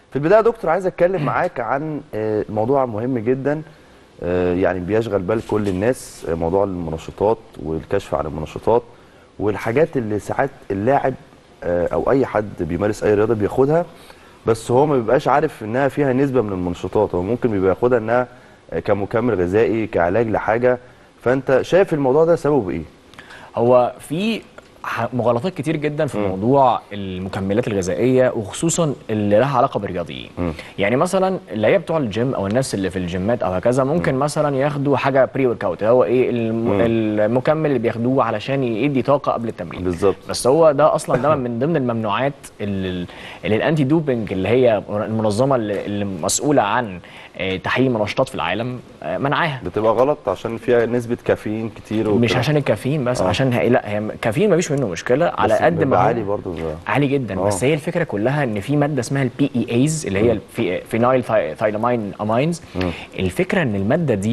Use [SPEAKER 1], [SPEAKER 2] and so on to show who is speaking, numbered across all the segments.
[SPEAKER 1] في البدايه يا دكتور عايز اتكلم معاك عن آه، موضوع مهم جدا آه، يعني بيشغل بال كل الناس آه، موضوع المنشطات والكشف عن المنشطات والحاجات اللي ساعات اللاعب آه، او اي حد بيمارس اي رياضه بياخدها بس هو ما بيبقاش عارف انها فيها نسبه من المنشطات هو ممكن بيبقى ياخدها انها آه، كمكمل غذائي كعلاج لحاجه فانت شايف الموضوع ده سببه ايه؟
[SPEAKER 2] هو في ح- مغالطات كتير جدا في موضوع المكملات الغذائيه وخصوصا اللي لها علاقه بالرياضيين يعني مثلا اللعيبه بتوع الجيم او الناس اللي في الجيمات او هكذا ممكن مثلا ياخدوا حاجه بري ورك اوت هو ايه الم... المكمل اللي بياخدوه علشان يدي طاقه قبل التمرين
[SPEAKER 1] بالظبط.
[SPEAKER 2] بس هو ده اصلا ده من ضمن الممنوعات اللي, اللي الانتي دوبنج اللي هي المنظمه اللي اللي مسؤوله عن آه، تحليل منشطات في العالم آه، منعاها
[SPEAKER 1] بتبقى غلط عشان فيها نسبه كافيين كتير
[SPEAKER 2] مش
[SPEAKER 1] وبتاع.
[SPEAKER 2] عشان الكافيين بس
[SPEAKER 1] آه.
[SPEAKER 2] عشان هي لا هي كافيين مفيش منه مشكله على
[SPEAKER 1] بس
[SPEAKER 2] قد ما
[SPEAKER 1] بيبقى
[SPEAKER 2] هو
[SPEAKER 1] عالي برضه
[SPEAKER 2] عالي جدا
[SPEAKER 1] آه.
[SPEAKER 2] بس هي الفكره كلها ان في ماده اسمها البي اي ايز اللي هي الفي- فينايل ثاي- ثايلامين امينز الفكره ان الماده دي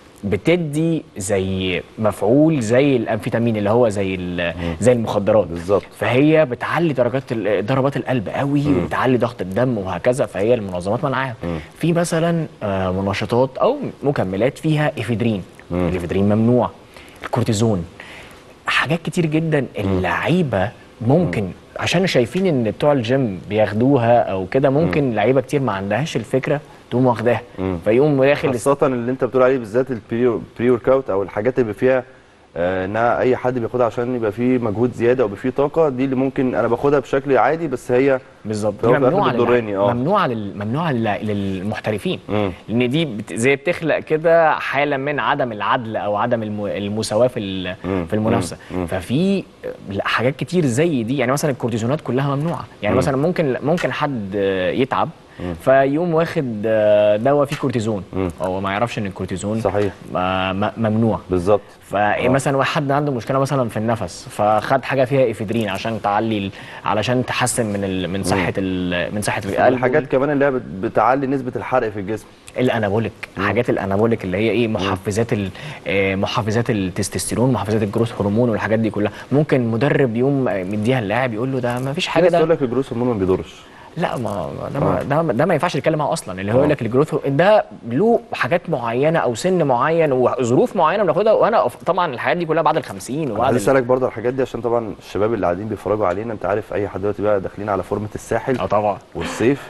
[SPEAKER 2] بتدي زي مفعول زي الامفيتامين اللي هو زي ال- زي المخدرات
[SPEAKER 1] بالظبط.
[SPEAKER 2] فهي بتعلي درجات ال- ضربات القلب قوي وبتعلي ضغط الدم وهكذا فهي المنظمات منعاها في مثلا آه، منشطات او مكملات فيها افيدرين الافيدرين ممنوع الكورتيزون حاجات كتير جدا اللعيبه ممكن عشان شايفين ان بتوع الجيم بياخدوها او كده ممكن لعيبه كتير ما عندهاش الفكره تقوم واخداها فيقوم داخل
[SPEAKER 1] خاصة اللي انت بتقول عليه بالذات البري ورك اوت او الحاجات اللي فيها آه، انها اي حد بياخدها عشان يبقى فيه مجهود زياده او يبقى فيه طاقه دي اللي ممكن انا باخدها بشكل عادي بس هي
[SPEAKER 2] بالظبط
[SPEAKER 1] فهو
[SPEAKER 2] دي
[SPEAKER 1] في الآخر
[SPEAKER 2] ممنوعه
[SPEAKER 1] بتضرني،
[SPEAKER 2] للع-
[SPEAKER 1] اه.
[SPEAKER 2] ممنوعه لل... ممنوعه لل... للمحترفين
[SPEAKER 1] مم.
[SPEAKER 2] لان دي بت... زي بتخلق كده حاله من عدم العدل او عدم الم... المساواه في ال...
[SPEAKER 1] مم.
[SPEAKER 2] في المنافسه
[SPEAKER 1] مم.
[SPEAKER 2] ففي لا، حاجات كتير زي دي يعني مثلا الكورتيزونات كلها ممنوعه يعني
[SPEAKER 1] مم.
[SPEAKER 2] مثلا ممكن ممكن حد آه، يتعب فيقوم واخد آه، دواء فيه كورتيزون
[SPEAKER 1] مم.
[SPEAKER 2] هو ما يعرفش ان الكورتيزون
[SPEAKER 1] صحيح.
[SPEAKER 2] م- م- ممنوع
[SPEAKER 1] بالظبط
[SPEAKER 2] فمثلا واحد عنده مشكله مثلا في النفس فخد حاجه فيها افيدرين عشان تعلي ال- علشان تحسن من ال... من صحه ال... من صحه القلب
[SPEAKER 1] الحاجات كمان اللي هي بت- بتعلي نسبه الحرق في الجسم
[SPEAKER 2] الانابوليك حاجات الانابوليك اللي هي ايه محفزات ال- آه، محفزات التستوستيرون محفزات الجروث هرمون والحاجات دي كلها ممكن مدرب يوم آه، مديها اللاعب يقول له ده ما فيش
[SPEAKER 1] في
[SPEAKER 2] حاجه
[SPEAKER 1] ناس تقول
[SPEAKER 2] ده
[SPEAKER 1] لك الجروث هرمون ما بيضرش
[SPEAKER 2] لا ما ده ما ده, ما- ده ما ينفعش نتكلم معاه اصلا اللي هو
[SPEAKER 1] آه.
[SPEAKER 2] يقول لك الجروث هر- ده له حاجات معينه او سن معين وظروف معينه بناخدها وانا أف- طبعا الحاجات دي كلها بعد ال 50
[SPEAKER 1] انا
[SPEAKER 2] وبعد
[SPEAKER 1] عايز
[SPEAKER 2] ال-
[SPEAKER 1] اسالك برضه على الحاجات دي عشان طبعا الشباب اللي قاعدين بيتفرجوا علينا انت عارف اي حد دلوقتي بقى داخلين على فورمه الساحل
[SPEAKER 2] اه طبعا
[SPEAKER 1] والصيف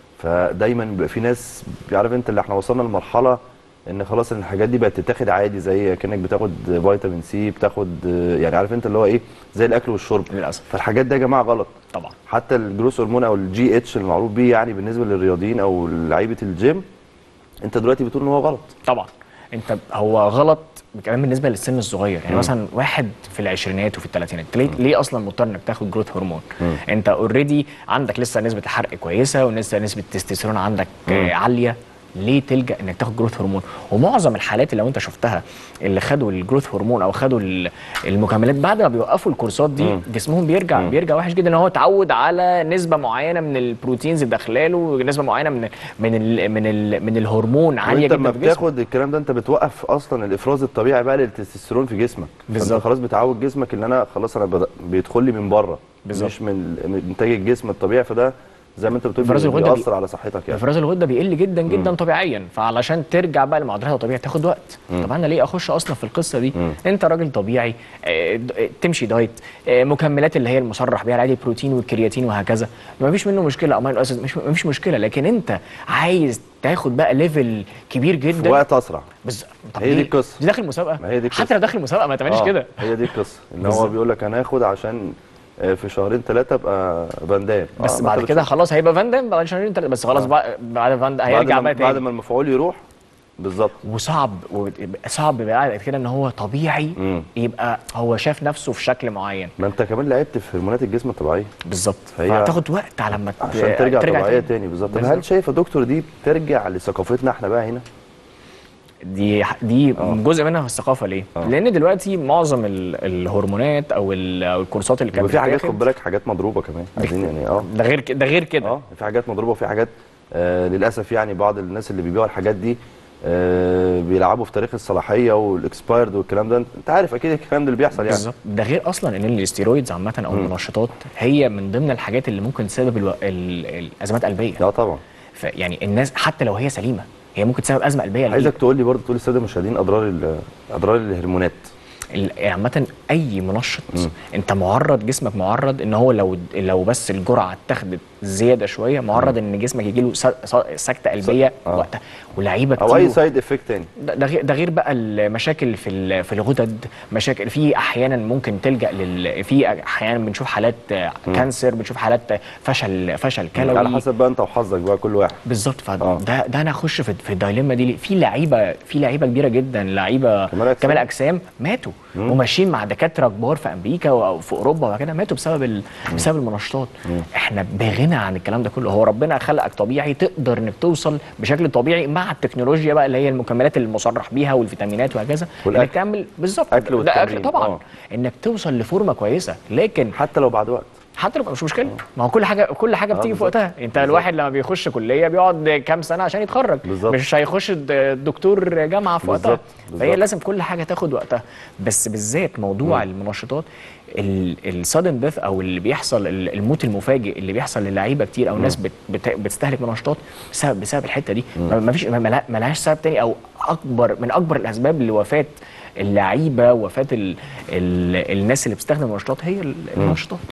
[SPEAKER 1] فدايما بيبقى في ناس بيعرف انت اللي احنا وصلنا لمرحله ان خلاص ان الحاجات دي بقت تتاخد عادي زي كانك بتاخد فيتامين سي بتاخد يعني عارف انت اللي هو ايه زي الاكل والشرب
[SPEAKER 2] للاسف
[SPEAKER 1] فالحاجات دي يا جماعه غلط
[SPEAKER 2] طبعا
[SPEAKER 1] حتى الجروس هرمون او الجي اتش المعروف بيه يعني بالنسبه للرياضيين او لعيبه الجيم انت دلوقتي بتقول ان هو غلط
[SPEAKER 2] طبعا انت هو غلط كمان بالنسبه للسن الصغير يعني مثلا واحد في العشرينات وفي الثلاثينات ليه, ليه اصلا مضطر انك تاخد جروث هرمون انت اوريدي عندك لسه نسبه الحرق كويسه ولسه نسبه التستوستيرون عندك آه عاليه ليه تلجا انك تاخد جروث هرمون ومعظم الحالات اللي لو انت شفتها اللي خدوا الجروث هرمون او خدوا ال- المكملات بعد ما بيوقفوا الكورسات دي جسمهم بيرجع بيرجع وحش جدا ان هو اتعود على نسبه معينه من البروتينز اللي داخلاله ونسبه معينه من من ال من ال من الهرمون عاليه
[SPEAKER 1] وانت
[SPEAKER 2] جدا
[SPEAKER 1] لما
[SPEAKER 2] في جسمه
[SPEAKER 1] بتاخد الكلام ده انت بتوقف اصلا الافراز الطبيعي بقى للتستوستيرون في جسمك
[SPEAKER 2] بالظبط.
[SPEAKER 1] فانت خلاص بتعود جسمك ان انا خلاص انا بد- بيدخل لي من بره
[SPEAKER 2] بالظبط.
[SPEAKER 1] مش من من انتاج الجسم الطبيعي فده زي ما انت بتقول
[SPEAKER 2] افراز
[SPEAKER 1] بي-
[SPEAKER 2] الغدة بي-
[SPEAKER 1] بيأثر على صحتك يعني
[SPEAKER 2] افراز الغده بيقل جدا جدا طبيعيا فعلشان ترجع بقى لمعدلها الطبيعي تاخد وقت طب انا ليه اخش اصلا في القصه دي انت راجل طبيعي آه، د- آه، تمشي دايت آه، مكملات اللي هي المصرح بيها العادي البروتين والكرياتين وهكذا ما فيش منه مشكله امينو اسيد مش ما فيش مشكله لكن انت عايز تاخد بقى ليفل كبير
[SPEAKER 1] في
[SPEAKER 2] جدا
[SPEAKER 1] وقت اسرع
[SPEAKER 2] بز... طب
[SPEAKER 1] هي دي
[SPEAKER 2] ليه؟
[SPEAKER 1] القصة.
[SPEAKER 2] دي داخل مسابقه
[SPEAKER 1] ما هي دي القصة.
[SPEAKER 2] حتى لو داخل مسابقه ما تعملش
[SPEAKER 1] آه،
[SPEAKER 2] كده
[SPEAKER 1] هي دي القصه ان هو
[SPEAKER 2] بالظبط.
[SPEAKER 1] بيقول لك انا هاخد عشان آه، في شهرين ثلاثه ابقى فاندام
[SPEAKER 2] بس
[SPEAKER 1] آه،
[SPEAKER 2] بعد
[SPEAKER 1] ما
[SPEAKER 2] كده
[SPEAKER 1] أنت
[SPEAKER 2] خلاص هيبقى فان دام بعد شهرين تلاتة بس خلاص بعد بعد فان دام
[SPEAKER 1] بعد
[SPEAKER 2] هيرجع
[SPEAKER 1] ما
[SPEAKER 2] بقى
[SPEAKER 1] بعد
[SPEAKER 2] تاني
[SPEAKER 1] ما المفعول يروح بالظبط
[SPEAKER 2] وصعب صعب بقى كده ان هو طبيعي
[SPEAKER 1] مم.
[SPEAKER 2] يبقى هو شاف نفسه في شكل معين
[SPEAKER 1] ما انت كمان لعبت في هرمونات الجسم الطبيعيه
[SPEAKER 2] بالظبط
[SPEAKER 1] فهي-
[SPEAKER 2] فهتاخد وقت على ما ت-
[SPEAKER 1] عشان ترجع, طبيعيه تاني بالظبط طب
[SPEAKER 2] بالظبط.
[SPEAKER 1] هل شايف يا دكتور دي بترجع لثقافتنا احنا بقى هنا
[SPEAKER 2] دي دي
[SPEAKER 1] آه.
[SPEAKER 2] جزء منها في الثقافه ليه؟
[SPEAKER 1] آه.
[SPEAKER 2] لان دلوقتي معظم ال- الهرمونات او ال- أو الكورسات اللي كانت
[SPEAKER 1] وفي حاجات
[SPEAKER 2] بتتاخد-
[SPEAKER 1] خد بالك حاجات مضروبه كمان عايزين يعني اه
[SPEAKER 2] ده غير ك- ده غير كده
[SPEAKER 1] اه في حاجات مضروبه وفي حاجات آه للاسف يعني بعض الناس اللي بيبيعوا الحاجات دي آه بيلعبوا في تاريخ الصلاحيه والاكسبايرد والكلام ده انت عارف اكيد الكلام ده اللي بيحصل يعني
[SPEAKER 2] بالظبط ده غير اصلا ان الاستيرويدز عامه او المنشطات هي من ضمن الحاجات اللي ممكن تسبب الو... ال... الازمات قلبيه
[SPEAKER 1] اه طبعا
[SPEAKER 2] فيعني الناس حتى لو هي سليمه هي ممكن تسبب ازمه قلبيه ليه؟
[SPEAKER 1] عايزك تقول لي برضه تقول للساده المشاهدين اضرار ال- اضرار الهرمونات
[SPEAKER 2] ال- عامة أي منشط أنت معرض جسمك معرض إن هو لو لو بس الجرعة اتاخدت زيادة شوية معرض إن جسمك يجيله س- س- سكتة قلبية
[SPEAKER 1] آه.
[SPEAKER 2] وقتها ولعيبة
[SPEAKER 1] او اي
[SPEAKER 2] كتير
[SPEAKER 1] سايد افكت تاني
[SPEAKER 2] ده ده غير ده غير بقى المشاكل في ال- في الغدد مشاكل في احيانا ممكن تلجا لل في احيانا بنشوف حالات آه، كانسر بنشوف حالات فشل فشل كلوي
[SPEAKER 1] على حسب بقى انت وحظك بقى كل واحد
[SPEAKER 2] بالظبط
[SPEAKER 1] آه.
[SPEAKER 2] فده ده انا اخش في في الدايليما دي ليه؟ في لعيبه في لعيبه كبيره جدا لعيبه
[SPEAKER 1] كمال أجسام.
[SPEAKER 2] كمال اجسام ماتوا وماشيين مع دكاتره كبار في امريكا او في اوروبا وكده ماتوا بسبب ال... بسبب المنشطات احنا بغنى عن الكلام ده كله هو ربنا خلقك طبيعي تقدر انك توصل بشكل طبيعي مع التكنولوجيا بقى اللي هي المكملات المصرح بيها والفيتامينات وهكذا
[SPEAKER 1] والأكل.
[SPEAKER 2] انك تعمل بالظبط
[SPEAKER 1] أكل
[SPEAKER 2] ده
[SPEAKER 1] والتمرين.
[SPEAKER 2] اكل طبعا
[SPEAKER 1] آه.
[SPEAKER 2] انك توصل لفورمه كويسه لكن
[SPEAKER 1] حتى لو بعد وقت
[SPEAKER 2] حتى لو مش مشكله ما هو كل حاجه كل حاجه
[SPEAKER 1] آه،
[SPEAKER 2] بتيجي في
[SPEAKER 1] بالظبط.
[SPEAKER 2] وقتها انت
[SPEAKER 1] بالظبط.
[SPEAKER 2] الواحد لما بيخش كليه بيقعد كام سنه عشان يتخرج
[SPEAKER 1] بالظبط.
[SPEAKER 2] مش هيخش د- دكتور جامعه في وقتها
[SPEAKER 1] بالظبط.
[SPEAKER 2] فهي
[SPEAKER 1] بالظبط.
[SPEAKER 2] لازم كل حاجه تاخد وقتها بس بالذات موضوع المنشطات السادن ديث او اللي بيحصل ال- الموت المفاجئ اللي بيحصل للعيبه كتير او ناس بت بت بتستهلك منشطات بسبب بسبب الحته دي ما ما فيش ما ما لهاش سبب تاني او اكبر من اكبر الاسباب لوفاه اللعيبه وفاه ال ال الناس اللي بتستخدم المنشطات هي المنشطات